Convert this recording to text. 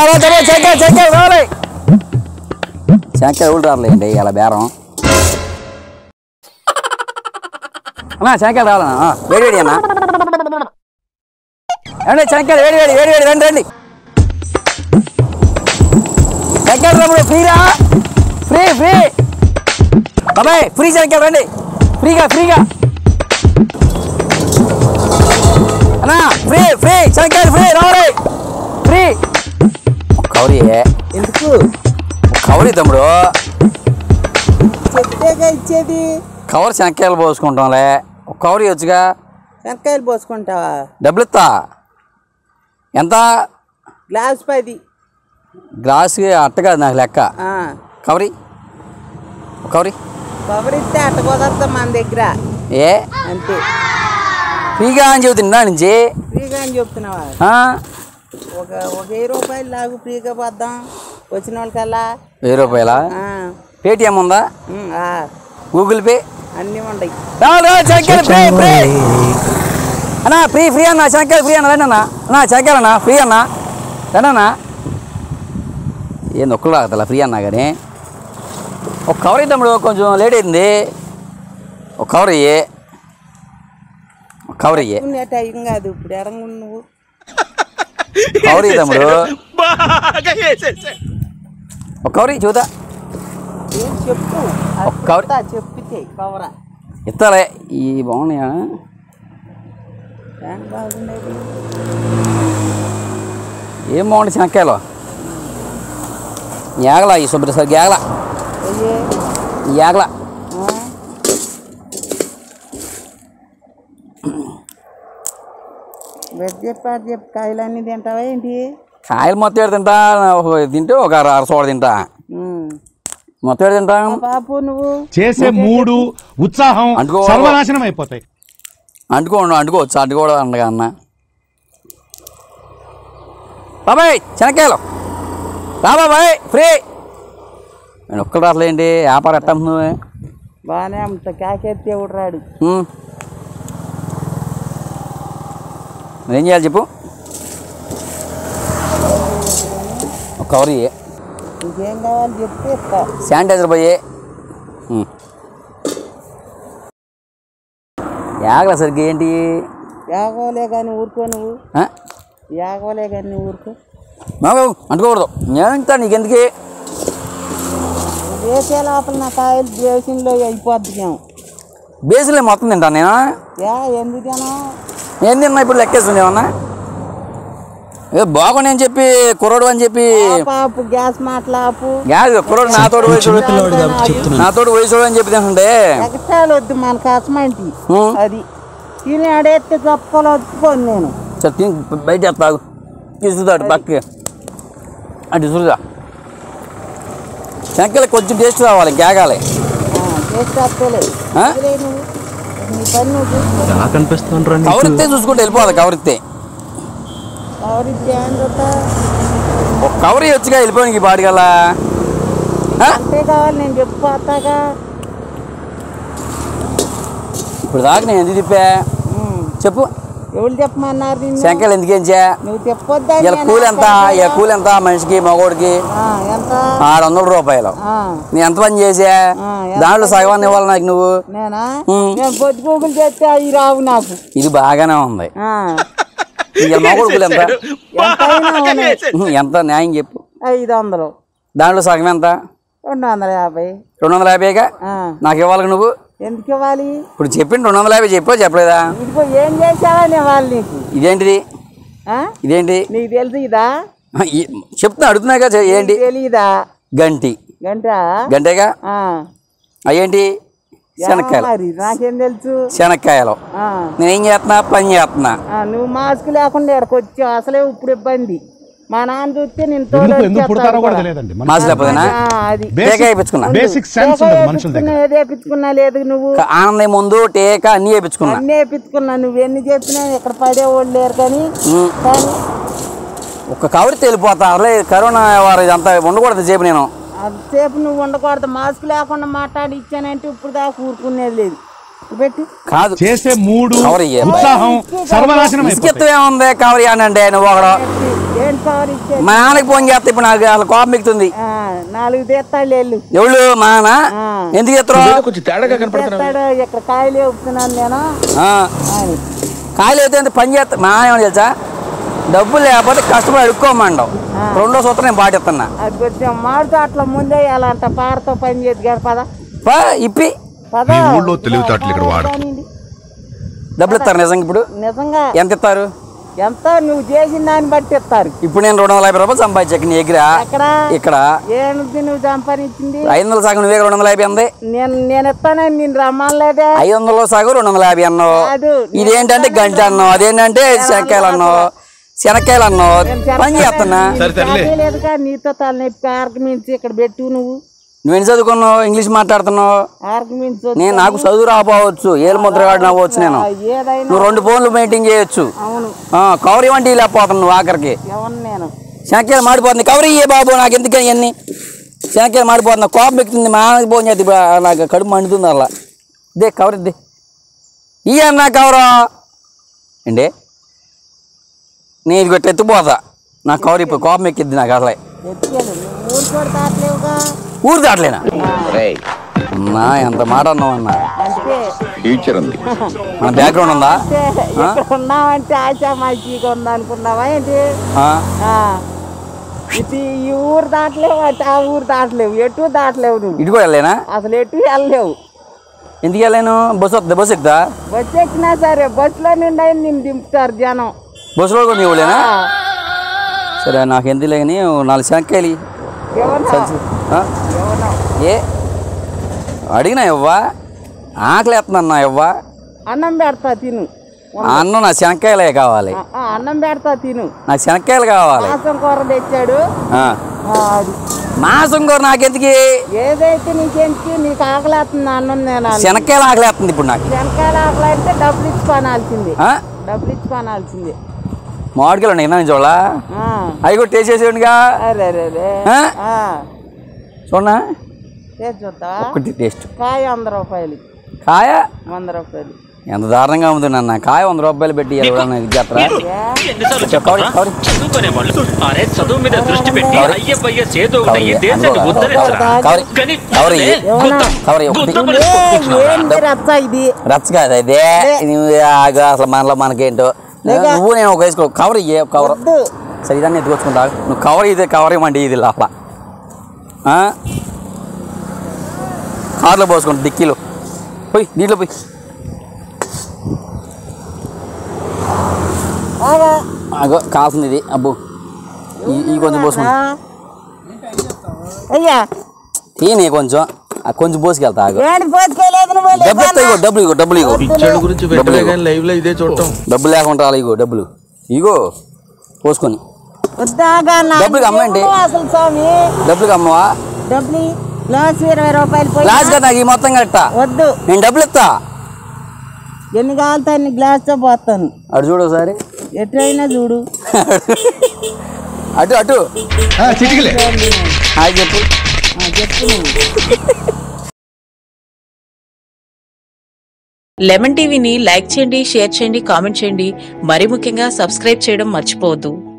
తమ్ముడు తమ్ముడు చెక్కాలి చెక్కాలి రావాలి చెక్కాలి ఎవరు రాలేండి ఇలా బేరం అన్నా చెక్కాలి రావాలన్నా ఆ, వేడి వేడి అన్నా ఏమండి చెక్కాలి వేడి వేడి వేడి వేడి రండి రండి చెక్కాలి తమ్ముడు ఫ్రీరా ఫ్రీ ఫ్రీ బాబాయ్ ఫ్రీ చెక్కాలి రండి ఫ్రీగా ఫ్రీగా అన్నా ఫ్రీ ఫ్రీ చెక్కాలి ఫ్రీ రావాలి ఫ్రీ కౌరీ ఎందుకు కౌరీ తమ్ముడు చెప్తేగా ఇచ్చేది కవర్ శనక్కాయలు పోసుకుంటాంలే ఒక కవర్ ఇవ్వచ్చుగా శనక్కాయలు పోసుకుంటావా డబ్బులు ఇస్తా ఎంత గ్లాస్ పది గ్లాసు అట్ట కాదు నాకు లెక్క ఆ, కవరి ఒక కవరి కొబ్బరి ఇస్తే అట్ట కుదరదు మన దగ్గర ఏ అంతే ఫ్రీగా అని చెబుతున్నా నుంచి ఫ్రీగా అని చెప్తున్నావా ఆ? ఒక ఒక వెయ్యి రూపాయలు లాగు ఫ్రీగా పోద్దాం వచ్చిన వాళ్ళకల్లా వెయ్యి రూపాయల ఆ, పేటిఎం ఉందా ఉమ్, ఆ, గూగుల్ పే అన్నీ ఉండయి రా, రా, శనక్కాయలు ఫ్రీ ఫ్రీ అన్నా ఫ్రీ ఫ్రీ అన్న శనక్కాయలు ఫ్రీ అన్న రండి అన్న అన్నా శనక్కాయలు అన్న ఫ్రీ అన్న రండి అన్న ఏ నొక్కులు రాగతలా ఫ్రీ అన్నా కానీ ఒక కవర్ తమ్ముడు కొంచెం లేట్ అయింది ఒక కవర్ ఇయ్యి ఒక కవర్ ఇయ్యి ఉన్న టైం కాదు ఇప్పుడు ఎడంగు నువ్వు కవర్ ఇయ్యి తమ్ముడు ఒక కవర్ ఇయ్యి చూద్దా ఏం చెప్పు ఒక కవర్ చెప్తా చెప్పితే కవరా ఇస్తాలే ఈ బాగున్నాయా ఏం బాగుండేది ఏం బాగుంది శనక్కాయలు యాగలా ఈ శుభ్ర సార్ యాగలా అయ్యే యాగలా ఆ? వెజ్ చెప్పి అటు చెప్పి కాయలన్నీ తింటావా ఏంటి కాయలు మొత్తం ఏడు తింటా ఒక తింటే ఒక అర అర సోడ తింటా ఉమ్. మొత్తం ఏడు తింటా ఆ బాపు నువ్వు చేసే మూడు ఉత్సాహం అందుకో- సర్వనాశనం అయిపోతాయి అంటుకోండు అంటుకోవచ్చు అంటుకోవడం అండగా అన్న బాబాయ్ శనక్కాయలు రా బాబాయ్ ఫ్రీ నేను ఒక్కరు రాసలేంటి వ్యాపారం ఎట్ట అమ్ముతున్నావు? బాగానే అమ్ముతా కాకెత్తి ఎవడు రాడు ఉమ్. మరి ఏం చేయాలి చెప్పు ఒక కవర్ ఇయ్యి. ఇంకేం కావాలి చెప్తే ఇస్తా శానిటైజర్ పోయి యాగల సరిగ్గా ఏంటి యాగోలే కానీ ఊరుకో నువ్వు ఆ? యాగోలే కానీ నువ్వు ఊరుకో బాబు అంటుకోకూడదు నేను ఇంకా నీకెందుకు నువ్వు వేసే లోపల నా కాయలు దేశంలో అయిపోద్ది మేము బేసిన్లో మొత్తం తింటాను నేను యా ఎందుకనో ఏం తిన్నా ఇప్పుడు లెక్కేస్తుంది ఏమన్నా ఏ బాగుంది అని చెప్పి కుర్రోడు అని చెప్పి పాపు గ్యాస్ మాట్లాపు గ్యాస్ కుర్రోడు నాతోడు వయసు నాతోడు వయసు అని చెప్పి తింటుంటే ఎగటాలు వద్దు మన కసమంటి ఉమ్. అది తిని అడేస్తే చప్పలు వద్దుకోను నేను సరే తిని బయట తాగు తీసుకుతాడు పక్కకి అటు చూసుదా శనక్కలు కొంచెం టేస్ట్ రావాలి గ్యాగాలి చేస్తే వస్తలే ఆ? వదిలేయ్ నువ్వు నీ పని నువ్వు చూసుకో ఎలా కనిపిస్తుండ్రా కవరిస్తే చూసుకుంటే వెళ్ళిపోవాలి కవరిస్తే ఎవరిద్దే అని చూస్తా ఒక కవర్ వచ్చుగా వెళ్ళిపోయానికి ఈ పాడిగల్లా ఆ? అంతే కావాలి నేను చెప్పిపోతాగా ఇప్పుడు దాకా నేను ఎందుకు తిప్పా చెప్పు ఎవరు చెప్పమన్నారు నిన్ను శంకలు ఎందుకు ఏంచా నువ్వు చెప్పొద్దా ఇలా కూలి ఎంత ఇలా కూలి ఎంత మనిషికి మగోడికి ఎంత ఆరు వందల రూపాయలు ఆ, నేను ఎంత పని చేసా ఆ, ఎంత దాంట్లో సగవాన్ని ఇవ్వాలి నాకు నువ్వు నేనా ఉమ్. నేను పొద్దు గూగుల్ చేస్తే అవి రావు నాకు ఇది బాగానే ఉంది ఆ, ఇలా మగోడుకులు ఎంత ఎంతైనా ఉన్నాయి. ఉహు, ఎంత న్యాయం చెప్పు ఐదు వందలు దాంట్లో సగం ఎంత రెండు వందల యాభై రెండు వందల యాభైగా ఆ, నాకు ఇవ్వాలి నువ్వు ఎందుకు ఇవ్వాలి ఇప్పుడు చెప్పింది రెండు వందల యాభై చెప్పో చెప్పలేదా ఇదిగో ఏం చేసావని ఇవ్వాలి నీకు ఇదేంటిది ఆ? ఇదేంటి నీకు తెలుసు ఇదా ఈ- చెప్తున్నా అడుగుతున్నాగా చె- ఏంటి తెలీదా గంటి గంట గంటేగా ఆ. అయ్యేంటి శనక్కాయలు మరి నాకేం తెలుసు శనక్కాయలు ఆ, నేనేం చేస్తున్నా పని చేస్తున్నా ఆ, నువ్వు మాస్క్ లేకుండా ఇక్కడికి వచ్చావు అసలే ఇప్పుడు ఇబ్బంది మా నాన్న చూస్తే నేను ఎందుకు ఎందుకు పుడతారో కూడా తెలియదండి మన మాసి లేకపోతేనా అది టీకా వేయించుకున్నా బేసిక్ సెన్స్ ఉండదు మనుషుల దగ్గర ఏది వేపించుకున్నా లేదు నువ్వు ఆనందం ముందు టీకా అన్నీ వేయించుకున్నా అన్నీ వేపించుకున్నా నువ్వు ఎన్ని చెప్పినా ఇక్కడ పడేవాళ్ళు లేరు కానీ ఉమ్. కానీ ఒక కవర్ తెలిపోతా అసలే కరోనా వారు ఇదంతా ఉండకూడదు చెప్పు నేను అంతసేపు నువ్వు ఉండకూడదు మాస్క్ లేకుండా మాట్లాడి ఇచ్చానంటే ఇప్పుడు దాకా ఊరుకునేది లేదు పెట్టి కాదు చేసే మూడు కవర్ ఇయ్య. ఉత్సాహం సర్వనాశనం అయిపోతాయి ఇసుకెత్తు ఏముంది కవర్ అంటే నువ్వు ఒకడు ఏంటి కవర్ ఇచ్చేది మా నాన్నకి ఫోన్ చేస్తే ఇప్పుడు నాకు వాళ్ళ కోపం మిగుతుంది ఆ, నాలుగు తీస్తాడు వెళ్ళు ఎవళ్ళు మా నాన్న ఆ. ఎందుకు ఎత్తారు కొంచెం తేడాగా కనపడుతున్నావు తీస్తాడు ఇక్కడ కాయలు వేపుతున్నాను నేను అని కాయలు అయితే పని చేస్తా మా నాన్న ఏమని తెలుసా డబ్బులు లేకపోతే కష్టపడి అడుక్కోమండవు రెండో సూత్రం నేను పాటిస్తున్నా అది కొంచెం మామిడి తోటలో ముందే వేయాలంట పారతో పని చేతి గారు పద పా, ఇప్పి పద ఈ ఊళ్ళో తెలివితేటలు ఇక్కడ వాడరు. కానివ్వండి. డబ్బులు ఇస్తారు నిజంగా ఇప్పుడు నిజంగా ఎంత ఇస్తారు ఎంత నువ్వు చేసిన దాన్ని బట్టి ఇస్తారు ఇప్పుడు నేను రెండు వందల యాభై రూపాయలు సంపాదించాక నీ దగ్గర ఎక్కడ ఇక్కడ ఏంటి నువ్వు సంపాదించింది ఐదు వందల సగం నువ్వే రెండు వందల యాభై అంది నేను నేను ఇస్తానని నేను రమ్మలేదే ఐదు వందల సగం రెండు వందల యాభై అన్నావు కాదు. ఇదేంటంటే గంట అన్నావు అదేంటంటే శనక్కాయలు అన్నావు శనక్కాయలు అన్నావు పని చేస్తున్నా సరే, సర్లే. లేదుగా నీతో తలనొప్పి ఆర్గమించి ఇక్కడ పెట్టు నువ్వు నువ్వేం చదువుకున్నావు ఇంగ్లీష్ మాట్లాడుతున్నావు ఆర్గమించి నేను నాకు చదువు రాపోవచ్చు ఏలు ముద్రగాడు నవ్వచ్చు నేను ఏదైనా నువ్వు రెండు ఫోన్లు మెయింటైన్ చేయొచ్చు అవును ఆ, కవర్ ఇవ్వండి లేకపోతున్నావు నువ్వు ఆఖరికి ఎవరు నేను శనక్కాయలు మాడిపోతుంది కవర్ ఇయ్యే బాబు నాకు ఎందుకు ఇవన్నీ శనక్కాయలు మాడిపోతుంది కోపం ఎక్కుతుంది మా నాన్నకి ఫోన్ చేస్తే ఇప్పుడు నాకు కడుపు మండుతుంది అలా ఇదే కవర్ ఇద్దే ఇయ్యన్నా కవరు ఏంటి నేను ఇది కొట్టి ఎత్తుపోతా నా కవర్ ఇప్పుడు కోపం ఎక్కిద్ది నాకు అసలే ఎత్తుకెళ్ళు నువ్వు ఊరు కూడా తాట్లేవుగా ఊరు దాటలేనా నా ఎంత మాట అన్నావు అన్న అంటే టీచర్ ఉంది మన బ్యాక్గ్రౌండ్ ఉందా అంటే ఇక్కడ ఉన్నావంటే ఆశా మంచిగా ఉందనుకున్నావా ఏంటి ఆ? ఆ. ఇది ఈ ఊరు దాటలేవు అంటే ఆ ఊరు దాటలేవు ఎటు దాటలేవు నువ్వు ఇటు కూడా వెళ్ళలేనా అసలు ఎటు వెళ్ళలేవు ఎందుకు వెళ్ళాను బస్సు వస్తుంది బస్సు ఎక్కుతా బస్సు ఎక్కినా సరే బస్సులో నిండా నిన్ను దింపుతారు జనం బస్సులో కూడా నీవు లేనా ఆ. సరే నాకు ఎందుకు లేని నాలుగు శనక్కాయలు ఇయ్యి. ఎవరో సంచి ఆ? ఎవరో ఏ అడిగినా ఇవ్వా ఆకలి వేస్తుందన్నా ఇవ్వా అన్నం పెడతా తిను ఆ అన్నం నా శనక్కాయలే కావాలి ఆ, ఆ, అన్నం పెడతా తిను నాకు శనక్కాయలు కావాలి మాసం కూర తెచ్చాడు ఆ. ఆ, అది మాసం కూర నాకెందుకు ఏదైతే నీకెందుకు నీకు ఆకలేస్తుంది అన్నం నేను శనక్కాయలు ఆకలి వేస్తుంది ఇప్పుడు నాకు వెనకాల ఆకలి అంటే డబ్బులు ఇచ్చి కొనాల్సింది ఆ? డబ్బులు ఇచ్చి కొనాల్సింది మామిడికాయలు ఉన్నాయి నా చూడాలా ఆ. అవి కూడా టేస్ట్ చేసేవాడిగా అరే అరే అరే ఆ? ఆ. చూడనా చేసి చూద్దా ఒకటి టేస్ట్ కాయ వంద రూపాయలు కాయ వంద రూపాయలు ఎంత దారుణంగా ఉంది నాన్న కాయ వంద రూపాయలు పెట్టి ఎవరైనా ఇచ్చేస్తారా ఎన్నిసార్లు కవరి, చెప్పాలా కవరి. చదువుకునే వాళ్ళు అరే చదువు మీద దృష్టి పెట్టి కవరి. అయ్యప్పయ్య చేతో కవరి, దేశాన్ని అందులో ఉద్ధరించరా కవరి, కానీ కవరి. గుత్త కవరి ఒకటి. గుత్త పడేసి కొట్టుకుంటున్నారా? ఏంటి రచ్చ ఇది రచ్చ కాదు అదే నువ్వు ఆగు, అసలు మనలో మనకేంటో లేగా. నువ్వు నేను ఒక వేసుకో కవర్ ఇయ్యే కవర్ వద్దు సరే ఇదాన్ని ఎత్తుకొచ్చుకుంటా నువ్వు కవర్ ఇది కవర్ ఇవ్వండి ఇది లోపల ఆ? కార్లో పోసుకోండి డిక్కీలో పోయి దీంట్లో పోయి ఆగా. అగో కావాల్సింది ఇది అబ్బో ఈ ఈ కొంచెం పోసుకోండి ఆ. అయ్యా తీని కొంచెం ఆ కొంచెం పోసుకెళ్తా ఆగు ఏంటి పోసుకోలేదు నువ్వు డబ్బులు ఇస్తా ఇగో డబ్బులు ఇగో డబ్బులు ఇగో పిచ్చోడి గురించి పెట్టలే కానీ లైవ్ లో ఇదే చూడటం డబ్బులు లేకుండా రాలే ఇగో డబ్బులు ఇగో పోసుకొని వద్దాగా నాకు డబ్బులు అమ్మండి. ఇవ్వు అసలు స్వామి డబ్బులు అమ్మవా డబ్బులు గ్లాస్ ఇరవై రూపాయలు పోయి క్లాస్ కదా నాకు ఈ మొత్తం కట్టా వద్దు నేను డబ్బులు ఇస్తా ఎన్ని కావాలితే అన్ని గ్లాస్తో పోతాను అటు చూడు ఒకసారి ఎట్లయినా చూడు అటు అటు చిటికలే హాయ్ చెప్పు ఆ, చెప్పు నువ్వు లెమన్ టీవీని లైక్ చేయండి షేర్ చేయండి కామెంట్ చేయండి మరి ముఖ్యంగా సబ్స్క్రైబ్ చేయడం మర్చిపోవద్దు